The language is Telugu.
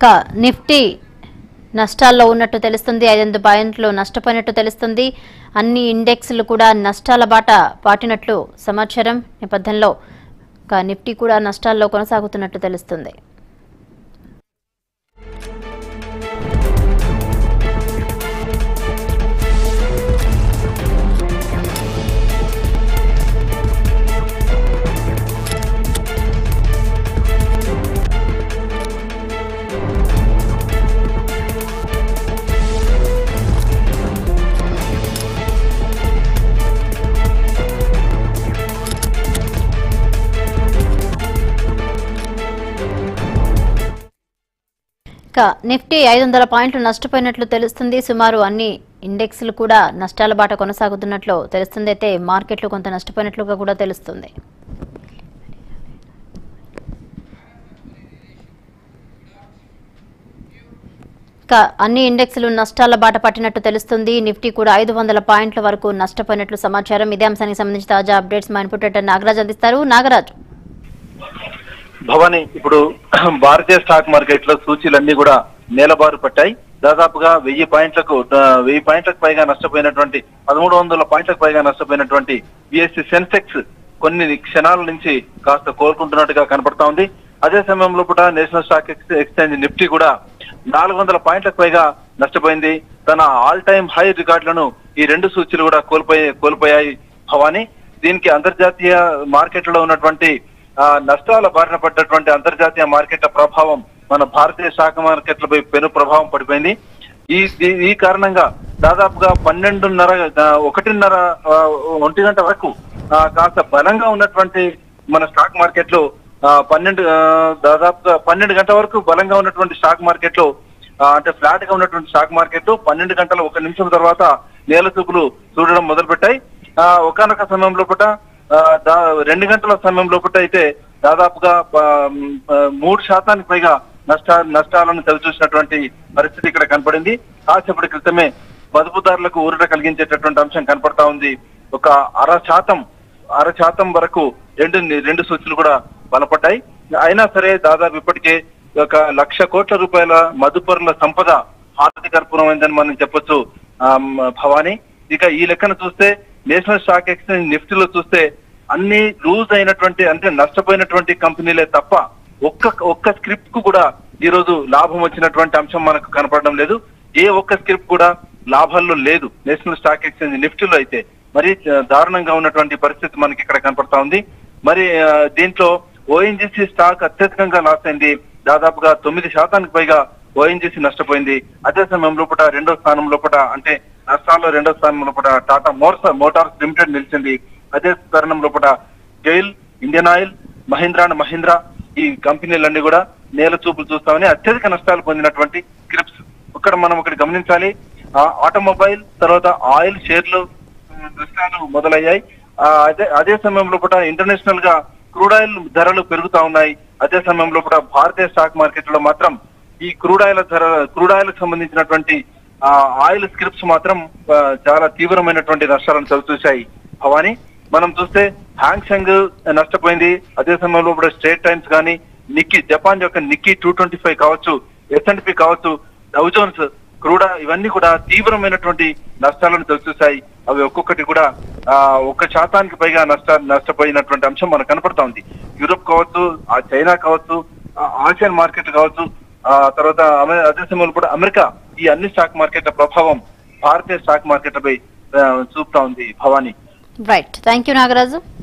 ఇక నిఫ్టీ నష్టాల్లో ఉన్నట్టు తెలుస్తుంది ఐదెనిమిది పాయింట్లు నష్టపోయినట్టు తెలుస్తుంది అన్ని ఇండెక్స్లు కూడా నష్టాల బాట పాటినట్లు సమాచారం నేపథ్యంలో ఇక నిఫ్టీ కూడా నష్టాల్లో కొనసాగుతున్నట్టు తెలుస్తుంది ఇక నిఫ్టీ ఐదు వందల పాయింట్లు నష్టపోయినట్లు తెలుస్తుంది సుమారు అన్ని ఇండెక్స్లు కూడా నష్టాల బాట కొనసాగుతున్నట్లు తెలుస్తుంది అయితే మార్కెట్లు కొంత నష్టపోయినట్లుగా కూడా తెలుస్తుంది ఇక అన్ని ఇండెక్స్లు నష్టాల బాట పట్టినట్టు తెలుస్తుంది నిఫ్టీ కూడా ఐదు వందల పాయింట్ల వరకు నష్టపోయినట్లు సమాచారం ఇదే అంశానికి సంబంధించి తాజా అప్డేట్స్ మా ఇన్పుట్ ఎడిటర్ నాగరాజ్ అందిస్తారు నాగరాజ్ భవాని ఇప్పుడు భారతీయ స్టాక్ మార్కెట్ లో సూచీలన్నీ కూడా నేలబారు పట్టాయి దాదాపుగా వెయ్యి పాయింట్లకు ఆ, వెయ్యి పాయింట్లకు పైగా నష్టపోయినటువంటి పదమూడు వందల పాయింట్లకు పైగా నష్టపోయినటువంటి బిఎస్సి సెన్సెక్స్ కొన్ని క్షణాల నుంచి కాస్త కోలుకుంటున్నట్టుగా కనపడతా ఉంది అదే సమయంలో కూడా నేషనల్ స్టాక్ ఎక్స్- ఎక్స్చేంజ్ నిఫ్టీ కూడా నాలుగు వందల పాయింట్లకు పైగా నష్టపోయింది తన ఆల్ టైమ్ హై రికార్డులను ఈ రెండు సూచీలు కూడా కోల్పోయి కోల్పోయాయి భవాని దీనికి అంతర్జాతీయ మార్కెట్లో ఉన్నటువంటి ఆ, నష్టాల బారిన పడ్డటువంటి అంతర్జాతీయ మార్కెట్ల ప్రభావం మన భారతీయ స్టాక్ మార్కెట్లపై పెను ప్రభావం పడిపోయింది ఈ ఈ- ఈ కారణంగా దాదాపుగా పన్నెండున్నర ఆ, ఒకటిన్నర ఆ, ఒంటి గంట వరకు ఆ, కాస్త బలంగా ఉన్నటువంటి మన స్టాక్ మార్కెట్ లో ఆ, పన్నెండు ఆ, దాదాపుగా పన్నెండు గంటల వరకు బలంగా ఉన్నటువంటి స్టాక్ మార్కెట్ లో ఆ, అంటే ఫ్లాట్ గా ఉన్నటువంటి స్టాక్ మార్కెట్ పన్నెండు గంటల ఒక నిమిషం తర్వాత నేల చూపులు చూడడం మొదలుపెట్టాయి ఆ, ఒకానొక సమయంలో పూట ఆ, దా- రెండు గంటల సమయంలో పూట అయితే దాదాపుగా ఆ, మ్, ఆ, మూడు శాతానికి పైగా నష్ట నష్టాలను చవిచూసినటువంటి పరిస్థితి ఇక్కడ కనపడింది కాసేపటి క్రితమే మదుపుదారులకు ఊరట కలిగించేటటువంటి అంశం కనపడతా ఉంది ఒక అర శాతం అర శాతం వరకు రెండు రెండు సూచీలు కూడా బలపడ్డాయి అయినా సరే దాదాపు ఇప్పటికే ఒక లక్ష కోట్ల రూపాయల మదుపరుల సంపద హారతి కర్పూరమైందని మనం చెప్పొచ్చు ఆమ్, భవానీ ఇక ఈ లెక్కన చూస్తే నేషనల్ స్టాక్ ఎక్స్చేంజ్ నిఫ్టీలో చూస్తే అన్ని లూజ్ అయినటువంటి అంటే నష్టపోయినటువంటి కంపెనీలే తప్ప ఒక్క ఒక్క స్క్రిప్ట్ కు కూడా ఈ రోజు లాభం వచ్చినటువంటి అంశం మనకు కనపడడం లేదు ఏ ఒక్క స్క్రిప్ట్ కూడా లాభాల్లో లేదు నేషనల్ స్టాక్ ఎక్స్చేంజ్ నిఫ్టీలో అయితే మరి ఆ, దారుణంగా ఉన్నటువంటి పరిస్థితి మనకి ఇక్కడ కనపడతా ఉంది మరి ఆ, దీంట్లో ఓఎన్జీసీ స్టాక్ అత్యధికంగా లాస్ అయింది దాదాపుగా తొమ్మిది శాతానికి పైగా ఓఎన్జీసీ నష్టపోయింది అదే సమయం లోపల రెండో స్థానం లోపల అంటే నష్టాల్లో రెండో స్థానం లోపల టాటా మోటార్స్ మోటార్స్ లిమిటెడ్ నిలిచింది అదే తరుణం లోపల GAIL Indian oil Mahindra and Mahindra ఈ కంపెనీలన్నీ కూడా నేల చూపులు చూస్తామని అత్యధిక నష్టాలు పొందినటువంటి క్రిప్స్ ఇక్కడ మనం ఒకటి గమనించాలి ఆ, ఆటోమొబైల్ తర్వాత ఆయిల్ షేర్లు ఉమ్, నష్టాలు మొదలయ్యాయి ఆ, అదే అదే సమయంలో కూడా ఇంటర్నేషనల్ గా క్రూడ్ ఆయిల్ ధరలు పెరుగుతా ఉన్నాయి అదే సమయంలో కూడా భారతీయ స్టాక్ మార్కెట్ లో మాత్రం ఈ క్రూడ్ ఆయిల్ ధర క్రూడ్ ఆయిల్ కి సంబంధించినటువంటి ఆ, ఆయిల్ స్క్రిప్ట్స్ మాత్రం ఆ, చాలా తీవ్రమైనటువంటి నష్టాలను చవిచూశాయి భవాని మనం చూస్తే హ్యాంగ్సంగ్ నష్టపోయింది అదే సమయంలో కూడా స్టేట్ టైమ్స్ కానీ నిక్కీ జపాన్ యొక్క నిక్కీ టూ ట్వంటీ ఫైవ్ కావచ్చు ఎస్ఎండ్పి కావచ్చు డౌజోన్స్ క్రూడా ఇవన్నీ కూడా తీవ్రమైనటువంటి నష్టాలను చవిచూశాయి అవి ఒక్కొక్కటి కూడా ఆ ఒక్క శాతానికి పైగా నష్ట నష్టపోయినటువంటి అంశం మనకు కనపడతా ఉంది యూరోప్ కావచ్చు ఆ చైనా కావచ్చు ఆ ఆసియన్ మార్కెట్ కావచ్చు ఆ తర్వాత అమె- అదే సమయంలో కూడా అమెరికా ఈ అన్ని స్టాక్ మార్కెట్ల ప్రభావం భారతీయ స్టాక్ మార్కెట్లపై ఆ, చూపుతా ఉంది Bhavani right thank you Nagaraju